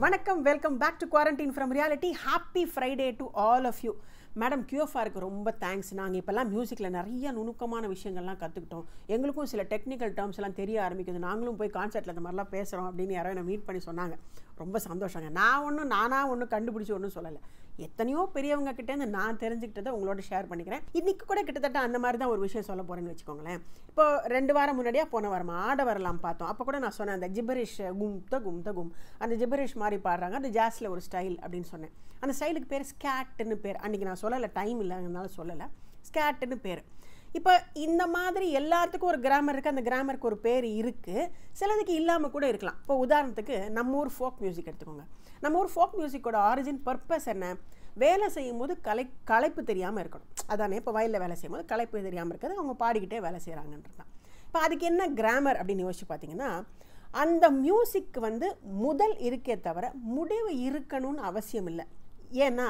வணக்கம் welcome back to quarantine from reality happy Friday to all of you madam கியூஎஃப்ஆருக்கு ரொம்ப thanks நாங்கள் இப்போல்லாம் மியூசிக்கில் நிறைய நுணுக்கமான விஷயங்கள்லாம் கற்றுக்கிட்டோம் எங்களுக்கும் சில டெக்னிக்கல் டேர்ம்ஸ் எல்லாம் தெரிய ஆரம்பிக்குது நாங்களும் போய் கான்சர்ட்டில் இந்த மாதிரிலாம் பேசுகிறோம் அப்படின்னு யாரோ என்னை மீட் பண்ணி சொன்னாங்க ரொம்ப சந்தோஷங்க நான் ஒன்றும் நானாக ஒன்றும் கண்டுபிடிச்சி ஒன்றும் சொல்லலை எத்தனையோ பெரியவங்க கிட்டேருந்து நான் தெரிஞ்சுக்கிட்டதை உங்களோட ஷேர் பண்ணிக்கிறேன் இன்றைக்கி கூட கிட்டத்தட்ட அந்த மாதிரி தான் ஒரு விஷயம் சொல்ல போகிறேன்னு வச்சுக்கோங்களேன் இப்போ ரெண்டு வாரம் முன்னாடியே போன வாரம் ஆட வரலாம் பார்த்தோம் அப்போ கூட நான் சொன்னேன் அந்த ஜிபரிஷ் கும்த கும்த கும் அந்த ஜிபரிஷ் மாதிரி பாடுறாங்க அந்த ஜாஸில் ஒரு ஸ்டைல் அப்படின்னு சொன்னேன் அந்த ஸ்டைலுக்கு பேர் ஸ்கேட்டுன்னு பேர் அன்றைக்கி நான் சொல்லலை டைம் இல்லைங்கனால சொல்லலை ஸ்கேட்டுன்னு பேர் இப்போ இந்த மாதிரி எல்லாத்துக்கும் ஒரு கிராமர் இருக்குது அந்த கிராமருக்கு ஒரு பேர் இருக்குது சிலதுக்கு இல்லாமல் கூட இருக்கலாம் இப்போ உதாரணத்துக்கு நம்ம ஊர் ஃபோக் மியூசிக் எடுத்துக்கோங்க நம்ம ஊர் ஃபோக் மியூசிக்கோட ஆரிஜின் பர்பஸ் என்ன வேலை செய்யும் போது கலை களைப்பு தெரியாமல் இருக்கணும் அதானே இப்போ வயலில் வேலை செய்யும் போது களைப்பு தெரியாமல் இருக்கிறது அவங்க பாடிக்கிட்டே வேலை செய்கிறாங்கன்றது தான் இப்போ அதுக்கு என்ன கிராமர் அப்படின்னு யோசிச்சு பார்த்தீங்கன்னா அந்த மியூசிக் வந்து முதல் இருக்கே தவிர முடிவு இருக்கணும்னு அவசியம் இல்லை ஏன்னா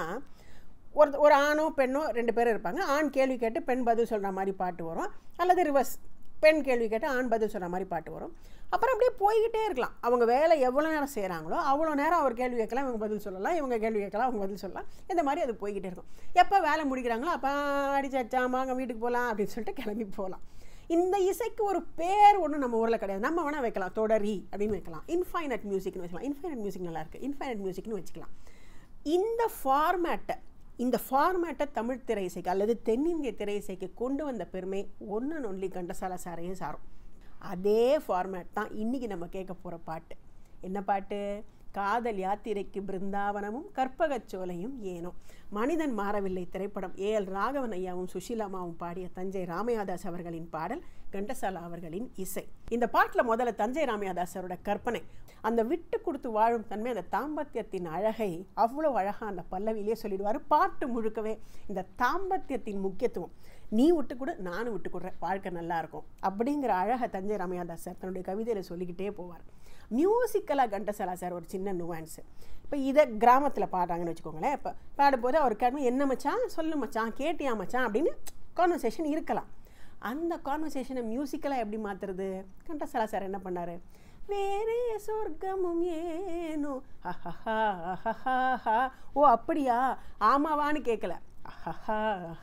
ஒரு ஒரு ஆணோ பெண்ணோ ரெண்டு பேரும் இருப்பாங்க ஆண் கேள்வி கேட்டு பெண் பதில் சொல்கிற மாதிரி பாட்டு வரும் அல்லது ரிவர்ஸ் பெண் கேள்வி கேட்டு ஆண் பதில் சொல்கிற மாதிரி பாட்டு வரும் அப்புறம் அப்படியே போய்கிட்டே இருக்கலாம் அவங்க வேலை எவ்வளோ நேரம் செய்கிறாங்களோ அவ்வளோ நேரம் அவர் கேள்வி கேட்கலாம் இவங்க பதில் சொல்லலாம் இவங்க கேள்வி கேட்கலாம் அவங்க பதில் சொல்லலாம் இந்த மாதிரி அது போய்கிட்டே இருக்கும் எப்போ வேலை முடிக்கிறாங்களோ அப்போ அடிச்சாச்சா வாங்க வீட்டுக்கு போகலாம் அப்படின்னு சொல்லிட்டு கிளம்பி போகலாம் இந்த இசைக்கு ஒரு பேர் ஒன்றும் நம்ம ஊரில் கிடையாது நம்ம வேணால் வைக்கலாம் தொடரி அப்படின்னு வைக்கலாம் இன்ஃபைனட் மியூசிக்னு வச்சுக்கலாம் இன்ஃபைனட் மியூசிக் நல்லா இருக்குது இன்ஃபைனட் மியூசிக்னு வச்சுக்கலாம் இந்த ஃபார்மேட்டை இந்த ஃபார்மேட்டை தமிழ் திரை இசைக்கு அல்லது தென்னிந்திய திரை இசைக்கு கொண்டு வந்த பெருமை ஒன்று ஒன்லி கண்டசாலா சாரையும் சாரும் அதே ஃபார்மேட் தான் இன்றைக்கி நம்ம கேட்க போகிற பாட்டு என்ன பாட்டு காதல் யாத்திரைக்கு பிருந்தாவனமும் கற்பகச்சோலையும் ஏனோ மனிதன் மாறவில்லை திரைப்படம் ஏ எல் ராகவன் ஐயாவும் சுஷீலாமாவும் பாடிய தஞ்சை ராமையாதாஸ் அவர்களின் பாடல் கண்டசாலா அவர்களின் இசை இந்த பாட்டில் முதல்ல தஞ்சை ராமையாதாசரோட கற்பனை அந்த விட்டு கொடுத்து வாழும் தன்மை அந்த தாம்பத்தியத்தின் அழகை அவ்வளோ அழகாக அந்த பல்லவியிலே சொல்லிடுவார் பாட்டு முழுக்கவே இந்த தாம்பத்தியத்தின் முக்கியத்துவம் நீ விட்டு கொடு நானும் விட்டு கொடுறேன் வாழ்க்கை நல்லா இருக்கும் அப்படிங்கிற அழகை தஞ்சை ராமையாதாஸ் சார் தன்னுடைய கவிதையில் சொல்லிக்கிட்டே போவார் மியூசிக்கலாக கண்டசலா சார் ஒரு சின்ன நுவான்ஸு இப்போ இதை கிராமத்தில் பாடுறாங்கன்னு வச்சுக்கோங்களேன் இப்போ பாடும்போது அவர் கேட்கும் என்ன மச்சான் சொல்லு மச்சான் கேட்டியா மச்சான் அப்படின்னு கான்வர்சேஷன் இருக்கலாம் அந்த கான்வர்சேஷனை மியூசிக்கலாக எப்படி மாற்றுறது கண்டசலா சார் என்ன பண்ணார் வேறே சொர்க்கமும் ஏனோ அஹஹா அஹஹா ஓ அப்படியா ஆமாவான்னு கேட்கல அஹஹா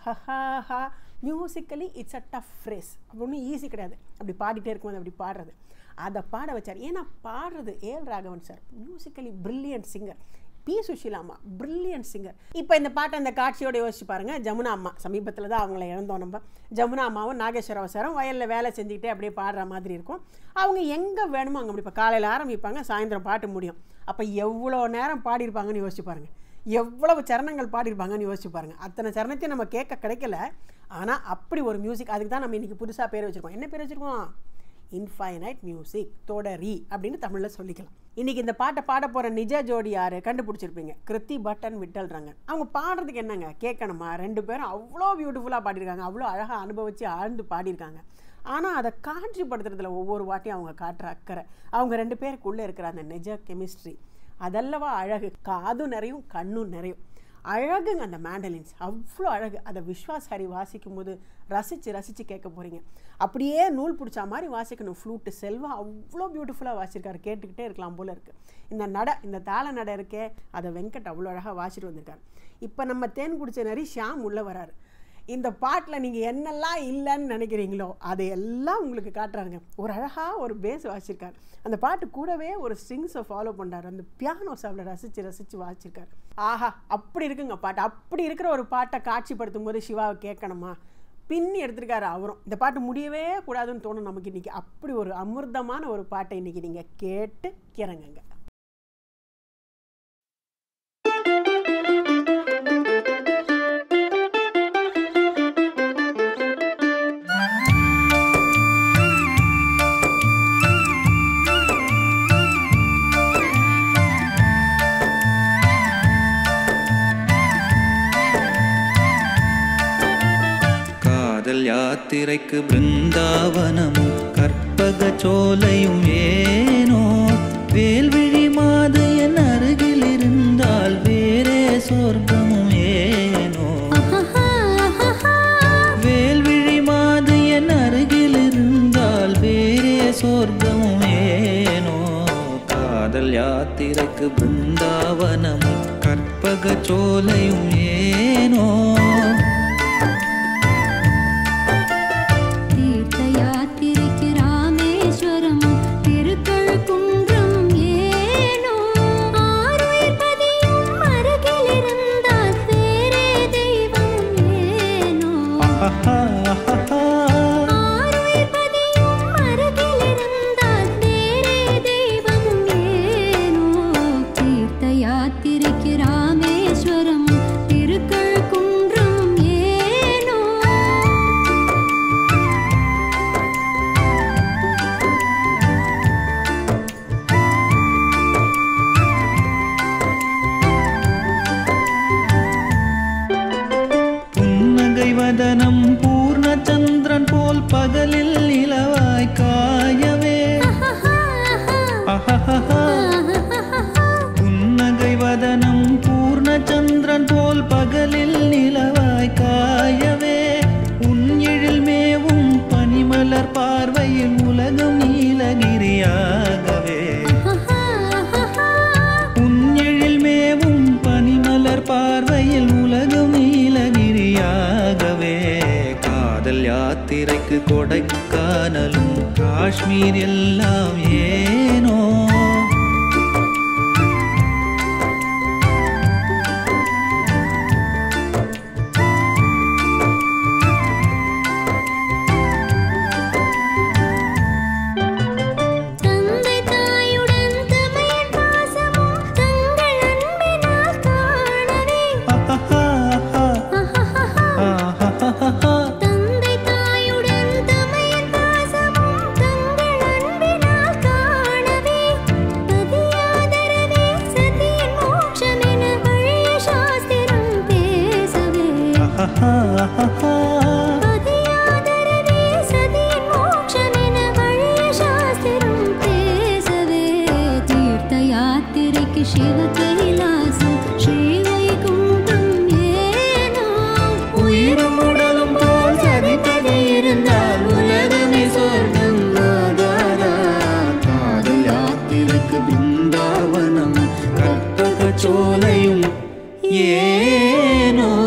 அஹஹா musically it's a tough phrase அப்படி ஒன்றும் ஈஸி கிடையாது அப்படி பாடிட்டே இருக்கும்போது அப்படி பாடுறது அதை பாட வச்சார் ஏன்னா பாடுறது L Raghavan sir musically brilliant singer P சுஷீலாமா பிரில்லியன்ட் சிங்கர் இப்போ இந்த பாட்டை அந்த காட்சியோட யோசிச்சு பாருங்க ஜமுனா அம்மா சமீபத்தில் தான் அவங்கள இழந்தோம் நம்ம ஜமுனா அம்மாவும் நாகேஸ்வர அவசரம் வயலில் வேலை செஞ்சுக்கிட்டே அப்படியே பாடுற மாதிரி இருக்கும் அவங்க எங்கே வேணுமோ அங்கே அப்படி இப்போ காலையில் ஆரம்பிப்பாங்க சாயந்தரம் பாட்டு முடியும் அப்போ எவ்வளோ நேரம் பாடியிருப்பாங்கன்னு யோசிச்சு பாருங்கள் எவ்வளவு சரணங்கள் பாடியிருப்பாங்கன்னு யோசிச்சு பாருங்கள் அத்தனை சரணத்தையும் நம்ம கேட்க கிடைக்கல ஆனால் அப்படி ஒரு மியூசிக் அதுக்கு தான் நம்ம இன்றைக்கி புதுசாக பேர் வச்சுருக்கோம் என்ன பேர் வச்சுருக்கோம் இன்ஃபைனைட் மியூசிக் தொடரி அப்படின்னு தமிழில் சொல்லிக்கலாம் இன்றைக்கி இந்த பாட்டை பாட போகிற நிஜ ஜோடி யார் கண்டுபிடிச்சிருப்பீங்க கிருத்தி பட்டன் விட்டல் ரங்கன் அவங்க பாடுறதுக்கு என்னங்க கேட்கணுமா ரெண்டு பேரும் அவ்வளோ பியூட்டிஃபுல்லாக பாடியிருக்காங்க அவ்வளோ அழகாக அனுபவித்து ஆழ்ந்து பாடியிருக்காங்க ஆனால் அதை காட்சிப்படுத்துறதுல ஒவ்வொரு வாட்டியும் அவங்க காட்டுற அக்கறை அவங்க ரெண்டு பேருக்குள்ளே இருக்கிற அந்த நிஜ கெமிஸ்ட்ரி அதல்லவா அழகு காதும் நிறையும் கண்ணும் நிறையும் அழகுங்க அந்த மேண்டலின்ஸ் அவ்வளோ அழகு அதை விஸ்வாஸ் ஹரி வாசிக்கும் போது ரசித்து ரசித்து கேட்க போகிறீங்க அப்படியே நூல் பிடிச்சா மாதிரி வாசிக்கணும் ஃப்ளூட்டு செல்வா அவ்வளோ பியூட்டிஃபுல்லாக வாசிருக்காரு கேட்டுக்கிட்டே இருக்கலாம் போல இருக்குது இந்த நடை இந்த தாள நடை இருக்கே அதை வெங்கட் அவ்வளோ அழகாக வாசிட்டு வந்திருக்காரு இப்போ நம்ம தேன் குடிச்ச நரி ஷியாம் உள்ளே வராரு இந்த பாட்டில் நீங்கள் என்னெல்லாம் இல்லைன்னு நினைக்கிறீங்களோ அதை எல்லாம் உங்களுக்கு காட்டுறாங்க ஒரு அழகாக ஒரு பேஸ் வாசிச்சிருக்காரு அந்த பாட்டு கூடவே ஒரு ஸ்ட்ரிங்ஸை ஃபாலோ பண்ணுறாரு அந்த பியானோஸ் அவ்வளோ ரசித்து ரசித்து வாசிச்சிருக்காரு ஆஹா அப்படி இருக்குங்க பாட்டு அப்படி இருக்கிற ஒரு பாட்டை காட்சிப்படுத்தும் போது சிவாவை கேட்கணுமா பின்னி எடுத்திருக்காரு அவரும் இந்த பாட்டு முடியவே கூடாதுன்னு தோணும் நமக்கு இன்றைக்கி அப்படி ஒரு அமிர்தமான ஒரு பாட்டை இன்றைக்கி நீங்கள் கேட்டு கிறங்குங்க காதல் யாத்திரைக்கு பிருந்தாவனமும் கற்பக சோலையும் ஏனோ வேல்விழி மாது என் அருகில் இருந்தால் வேறே சொர்க்கமும் ஏனோ வேல்விழி மாது என் அருகில் இருந்தால் வேறே சொர்க்கமும் ஏனோ காதல் காதல் யாத்திரைக்கு பிருந்தாவனமும் கற்பக சோலையும் ஏனோ தீர்த்த யாத்திரைக்கு ராமேஸ்வரமும் திருக்கழுக்குன்றம் ஏனோ ஆருயிர் பதியும் அருகில் இருந்தால் வேறே தெய்வம் ஏனோ ஆருயிர் பதியும் அருகில் இருந்தால் வேறே தெய்வம் ஏனோ தீர்த்த யாத்திரைக்கு ராமேஸ்வரமும் திருக்கழுக்குன்றம் ஏனோ புன்னகை வதனம் பூர்ணச்சந்திரன் போல் பகலில் நிலவாய் காயவே அஹஹஹா. புன்னகை வதனம் பூர்ணச்சந்திரன் போல் பகலில் நிலவாய் காயவே உன் எழில் மேவும் பனிமலர் பார்வையில் உலகம் நீலகிரியாகவே உன் எழில் மேவும் பனிமலர் பார்வையில் உலகம் நீலகிரியாகவே காதல் யாத்திரைக்கு கொடைக்கானலும் காஷ்மீர் எல்லாம் ஏனோ தந்தை தாயுடன் தமையன் பாசமும் தங்கள் அன்பினால் காணவே தந்தை தாயுடன் தமையன் பாசமும் தங்கள் அன்பினால் காணவே பதியாதரவே சதியின் மோட்சமென பழைய சாஸ்திரம் பேசவே பதியாதரவே சதியின் மோட்சமென பழைய சாஸ்திரம் பேசவே தீர்த்த யாத்திரைக்கு சிவ கைலாசம் ஸ்ரீவைகுண்டம் ஏனோ உயிரும் உடலும் போல் சதிப்பது இருந்தால் உலகமே சொர்க்கம் ஆகாதா காதல் யாத்திரைக்கு பிருந்தாவனம் கற்பக சோலையும் ஏனோ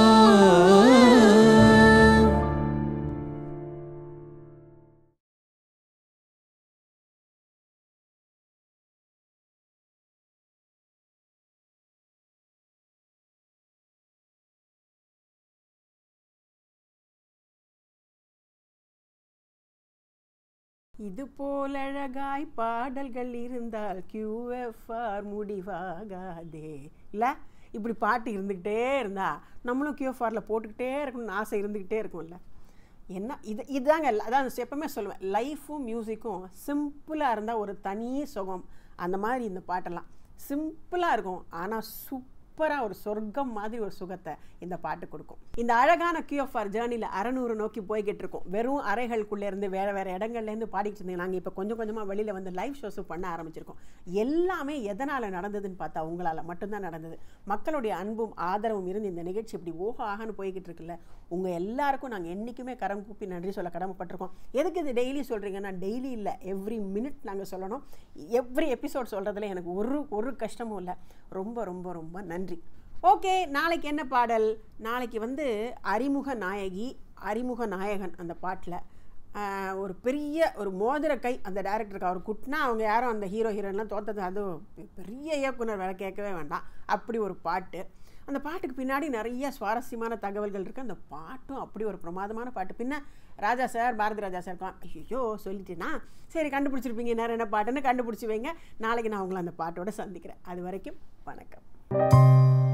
இது போல் அழகாய் பாடல்கள் இருந்தால் கியூஎஃப்ஆர் முடிவாகாதே இல்லை இப்படி பாட்டு இருந்துக்கிட்டே இருந்தா நம்மளும் கியூஎஃப்ஆரில் போட்டுக்கிட்டே இருக்கணும்னு ஆசை இருந்துக்கிட்டே இருக்கும்ல என்ன இது இதுதாங்க அதான் எப்பவுமே சொல்லுவேன் லைஃப்பும் மியூசிக்கும் சிம்பிளாக இருந்தால் ஒரு தனி சுகம் அந்த மாதிரி இந்த பாட்டெல்லாம் சிம்பிளாக இருக்கும் ஆனால் சூப்பராக ஒரு சொர்க்கம் மாதிரி ஒரு சுகத்தை இந்த பாட்டு கொடுக்கும் இந்த அழகான கியூஎஃப்ஆர் ஜேர்னியில் அறநூறு நோக்கி போய்கிட்டு இருக்கோம் வெறும் அறைகளுக்குள்ளே இருந்து வேறு வேறு இடங்கள்லேருந்து பாடிக்கிட்டு இருந்தீங்க நாங்கள் இப்போ கொஞ்சம் கொஞ்சமாக வெளியில் வந்து லைவ் ஷோஸும் பண்ண ஆரம்பிச்சிருக்கோம் எல்லாமே எதனால் நடந்ததுன்னு பார்த்தா உங்களால் மட்டும்தான் நடந்தது மக்களுடைய அன்பும் ஆதரவும் இருந்து இந்த நிகழ்ச்சி இப்படி ஓஹ ஆகன்னு போய்கிட்டு இருக்குல்ல உங்கள் எல்லாருக்கும் நாங்கள் என்றைக்குமே கரம் கூப்பி நன்றி சொல்ல கடமைப்பட்டிருக்கோம் எதுக்கு இது டெய்லி சொல்கிறீங்கன்னா டெய்லி இல்லை எவ்ரி மினிட் நாங்கள் சொல்லணும் எவ்ரி எபிசோட் சொல்கிறதுல எனக்கு ஒரு ஒரு கஷ்டமும் இல்லை ரொம்ப ரொம்ப ரொம்ப நன்றி ஓகே நாளைக்கு என்ன பாடல் நாளைக்கு வந்து அறிமுக நாயகி அறிமுக நாயகன் அந்த பாட்டில் ஒரு பெரிய ஒரு மோதிர கை அந்த டேரக்டருக்கு அவர் குட்டினா அவங்க யாரும் அந்த ஹீரோ ஹீரோயின்லாம் தோத்தது அது பெரிய இயக்குனர் வேலை கேட்கவே வேண்டாம் அப்படி ஒரு பாட்டு அந்த பாட்டுக்கு பின்னாடி நிறைய சுவாரஸ்யமான தகவல்கள் இருக்குது அந்த பாட்டும் அப்படி ஒரு பிரமாதமான பாட்டு பின்ன ராஜா சார் பாரதி ராஜா சார் இருக்கான் ஐயோ சொல்லிட்டேனா சரி கண்டுபிடிச்சிருப்பீங்க நேரம் என்ன பாட்டுன்னு கண்டுபிடிச்சி வைங்க நாளைக்கு நான் உங்களை அந்த பாட்டோட சந்திக்கிறேன் அது வரைக்கும் வணக்கம்